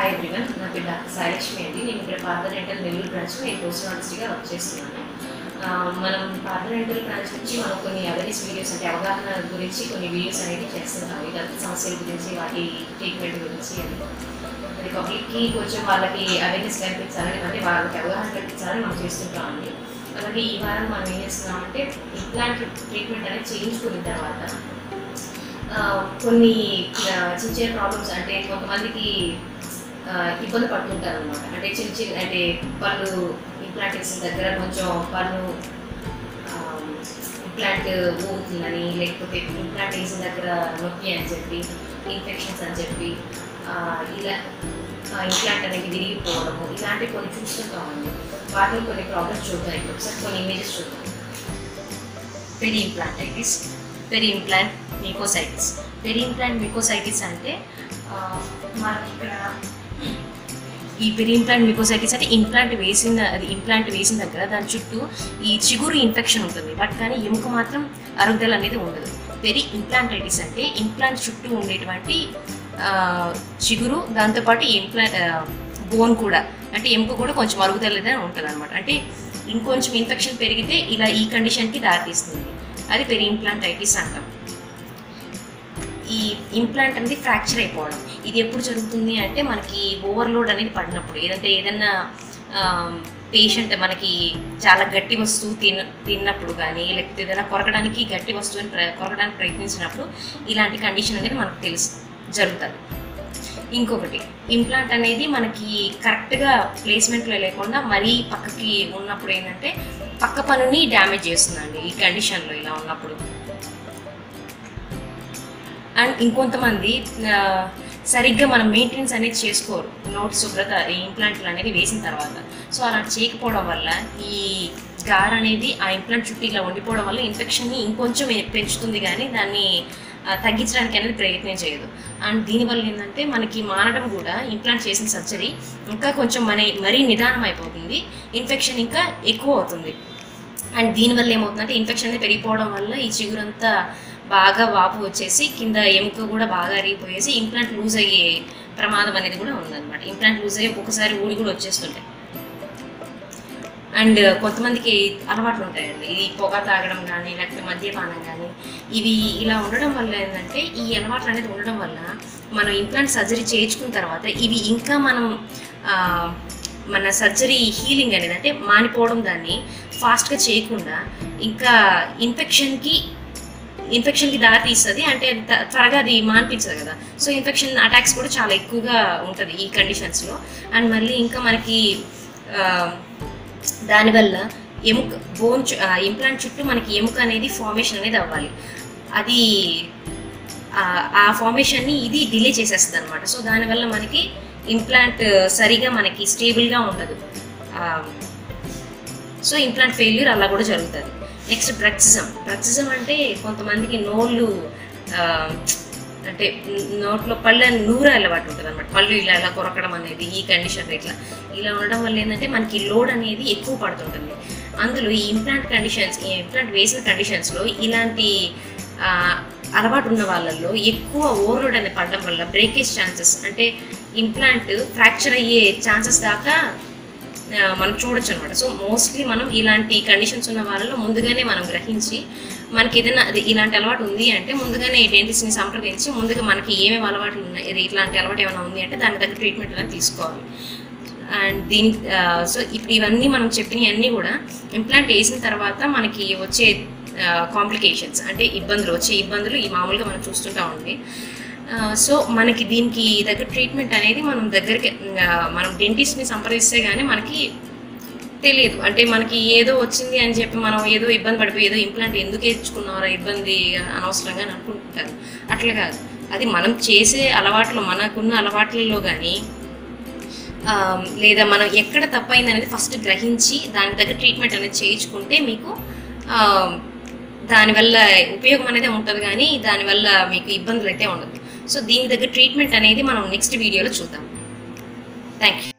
hi everyone నా పేరు doctor సాయలక్ష్మి అండి నేను ఇక్కడ పార్లర్ డెంటల్ నెల్లూరు బ్రాంచ్ నేను పోస్ట్ ఆర్టిస్ట్గా వర్క్ చేస్తున్నాను ఆ, మనం పార్లర్ డెంటల్ బ్రాంచ్ నుంచి మనం కొన్ని అవేర్నెస్ వీడియోస్ అంటే అవగాహన గురించి కొన్ని వీడియోస్ అనేవి చేస్తున్నాం ఈ దంత సమస్యల గురించి వాటి ట్రీట్మెంట్ గురించి అని అది పబ్లిక్కి కొంచెం వాళ్ళకి అవేర్నెస్ కల్పించాలని అంటే వాళ్ళకి అవగాహన కల్పించాలని మనం చేస్తుంటాం అండి అలాగే ఈ వారం మనం ఏం చేస్తున్నామంటే ఇంప్లాంట్ ట్రీట్మెంట్ అనేది చేయించుకున్న తర్వాత ఆ, కొన్ని ఆ, చిన్న చిన్న ప్రాబ్లమ్స్ అంటే కొంతమందికి ఆ, ఇబ్బంది పడుతుంటారు అనమాట అంటే చిన్న చిన్న అంటే పళ్ళు ఇంప్లాంట్ వేసిన దగ్గర కొంచెం పళ్ళు ఇంప్లాంట్ ఊరుతుందని లేకపోతే ఇంప్లాంట్ వేసిన దగ్గర నొప్పి అని చెప్పి ఇన్ఫెక్షన్స్ అని చెప్పి ఆ, ఇలా ఇంప్లాంట్ అనేది విరిగిపోవడము ఇలాంటివి కొన్ని చూస్తుంటామండి వాటిలో కొన్ని ప్రాబ్లమ్స్ చూద్దాం ఇప్పుడు ఒకసారి కొన్ని ఇమేజెస్ చూద్దాం peri implantitis peri implant mucositis peri implant mucositis అంటే ఆ, మనకి ఇక్కడ ఈ పెరి ఇంప్లాంట్ మికోసైటిస్ అంటే ఇంప్లాంట్ వేసిన అది ఇంప్లాంట్ వేసిన దగ్గర దాని చుట్టూ ఈ చిగురు ఇన్ఫెక్షన్ ఉంటుంది బట్ కానీ ఎముక మాత్రం అరుగుదల అనేది ఉండదు పెరి ఇంప్లాంటైటిస్ అంటే ఇంప్లాంట్ చుట్టూ ఉండేటువంటి ఆ, చిగురు దాంతోపాటు ఇంప్లాంట్ బోన్ కూడా అంటే ఎముక కూడా కొంచెం అరుగుదల అనేది ఉంటుంది అనమాట అంటే ఇంకొంచెం ఇన్ఫెక్షన్ పెరిగితే ఇలా ఈ కండిషన్కి దారితీస్తుంది అది పెరి ఇంప్లాంటైటిస్ అంటాం ఈ ఇంప్లాంట్ అనేది ఫ్రాక్చర్ అయిపోవడం ఇది ఎప్పుడు జరుగుతుంది అంటే మనకి ఓవర్లోడ్ అనేది పడినప్పుడు ఏదంటే ఏదన్నా పేషెంట్ మనకి చాలా గట్టి వస్తువు తిన తిన్నప్పుడు కానీ లేకపోతే ఏదైనా కొరకడానికి గట్టి వస్తువుని ప్ర- కొరకడానికి ప్రయత్నించినప్పుడు ఇలాంటి కండిషన్ అనేది మనకు తెలుసు జరుగుతుంది ఇంకొకటి ఇంప్లాంట్ అనేది మనకి కరెక్ట్గా ప్లేస్మెంట్లో లేకుండా మరీ పక్కకి ఉన్నప్పుడు ఏంటంటే పక్క పనుని డ్యామేజ్ చేస్తుందండి ఈ కండిషన్లో ఇలా ఉన్నప్పుడు అండ్ ఇంకొంతమంది ఆ, సరిగ్గా మనం మెయింటెనెన్స్ అనేది చేసుకోరు నోట్ శుభ్రత ఈ ఇంప్లాంట్లు అనేది వేసిన తర్వాత సో అలా చేయకపోవడం వల్ల ఈ గార్ అనేది ఆ ఇంప్లాంట్ చుట్టూ ఇలా ఉండిపోవడం వల్ల ఇన్ఫెక్షన్ని ఇంకొంచెం ఏ- పెంచుతుంది కానీ దాన్ని ఆ, తగ్గించడానికి అనేది ప్రయత్నం చేయదు అండ్ దీనివల్ల ఏంటంటే మనకి మానడం కూడా ఇంప్లాంట్ చేసిన సర్జరీ ఇంకా కొంచెం మన మరీ నిదానం అయిపోతుంది ఇన్ఫెక్షన్ ఇంకా ఎక్కువ అవుతుంది అండ్ దీనివల్ల ఏమవుతుందంటే ఇన్ఫెక్షన్ అనేది పెరిగిపోవడం వల్ల ఈ చిగురంతా బాగా వాపు వచ్చేసి కింద ఎముక కూడా బాగా అరిగిపోయేసి ఇంప్లాంట్ లూజ్ అయ్యే ప్రమాదం అనేది కూడా ఉందన్నమాట ఇంప్లాంట్ లూజ్ అయ్యి ఒక్కొక్కసారి ఊడి కూడా వచ్చేస్తుంటాయి అండ్ కొంతమందికి అలవాట్లు ఉంటాయండి ఇది పొగ తాగడం కానీ లేకపోతే మద్యపానం కానీ ఇవి ఇలా ఉండడం వల్ల ఏంటంటే ఈ అలవాట్లు అనేది ఉండడం వల్ల మనం ఇంప్లాంట్ సర్జరీ చేయించుకున్న తర్వాత ఇవి ఇంకా మనం ఆ, మన సర్జరీ హీలింగ్ అనేది అంటే మానిపోవడం దాన్ని ఫాస్ట్గా చేయకుండా ఇంకా ఇన్ఫెక్షన్కి ఇన్ఫెక్షన్కి దారి తీస్తుంది అంటే అది త- త్వరగా అది మాన్పించదు కదా సో ఇన్ఫెక్షన్ అటాక్స్ కూడా చాలా ఎక్కువగా ఉంటుంది ఈ కండిషన్స్లో అండ్ మళ్ళీ ఇంకా మనకి ఆ, దానివల్ల ఎముక బోన్ ఇంప్లాంట్ చుట్టూ మనకి ఎముక అనేది ఫార్మేషన్ అనేది అవ్వాలి అది ఆ- ఆ ఫార్మేషన్ని ఇది డిలే చేసేస్తుంది అనమాట సో దానివల్ల మనకి ఇంప్లాంట్ సరిగా మనకి స్టేబుల్గా ఉండదు ఆ, సో ఇంప్లాంట్ ఫెయిల్యూర్ అలా కూడా జరుగుతుంది నెక్స్ట్ బ్రక్సిజం బ్రక్సిజం అంటే కొంతమందికి నోళ్ళు ఆ, అంటే నోట్లో పళ్ళ నూర అలవాటు ఉంటుంది అనమాట పళ్ళు ఇలా ఇలా కొరకడం అనేది ఈ కండిషన్ ఇట్లా ఇలా ఉండడం వల్ల ఏంటంటే మనకి లోడ్ అనేది ఎక్కువ పడుతుంటుంది అందులో ఈ ఇంప్లాంట్ కండిషన్స్ ఈ ఇంప్లాంట్ వేసిన కండిషన్స్లో ఇలాంటి ఆ, అలవాటు ఉన్న వాళ్ళల్లో ఎక్కువ ఓవర్లోడ్ అనేది పడడం వల్ల బ్రేకేజ్ ఛాన్సెస్ అంటే ఇంప్లాంట్ ఫ్రాక్చర్ అయ్యే ఛాన్సెస్ దాకా ఆ, మనం చూడొచ్చు అనమాట సో మోస్ట్లీ మనం ఇలాంటి కండిషన్స్ ఉన్న వాళ్ళలో ముందుగానే మనం గ్రహించి మనకి ఏదైనా అది ఇలాంటి అలవాటు ఉంది అంటే ముందుగానే డెంటిస్ట్ని సంప్రదించి ముందుగా మనకి ఏమేమి అలవాట్లు ఉన్నాయి ఇది ఇట్లాంటి అలవాటు ఏమైనా ఉంది అంటే దాని దగ్గర ట్రీట్మెంట్ అనేది తీసుకోవాలి అండ్ దీని సో ఇప్పుడు ఇవన్నీ మనం చెప్పినవన్నీ కూడా ఇంప్లాంట్ వేసిన తర్వాత మనకి వచ్చే కాంప్లికేషన్స్ అంటే ఇబ్బందులు వచ్చే ఇబ్బందులు ఈ మామూలుగా మనం చూస్తుంటా ఉంది సో మనకి దీనికి దగ్గర ట్రీట్మెంట్ అనేది మనం దగ్గరికి ఆ, మనం డెంటిస్ట్ని సంప్రదిస్తే కానీ మనకి తెలియదు అంటే మనకి ఏదో వచ్చింది అని చెప్పి మనం ఏదో ఇబ్బంది పడిపోయి ఏదో ఇంప్లాంట్ ఎందుకు వేయించుకున్నారో ఇబ్బంది అనవసరంగా అని అనుకుంటారు అట్లా కాదు అది మనం చేసే అలవాట్లు మనకున్న అలవాట్లలో కానీ ఆ, లేదా మనం ఎక్కడ తప్పైంది అనేది ఫస్ట్ గ్రహించి దాని దగ్గర ట్రీట్మెంట్ అనేది చేయించుకుంటే మీకు ఆ, దానివల్ల ఉపయోగం అనేది ఉంటుంది కానీ దానివల్ల మీకు ఇబ్బందులు అయితే ఉండదు సో దీని దగ్గర ట్రీట్మెంట్ అనేది మనం నెక్స్ట్ వీడియోలో చూద్దాం థ్యాంక్ యూ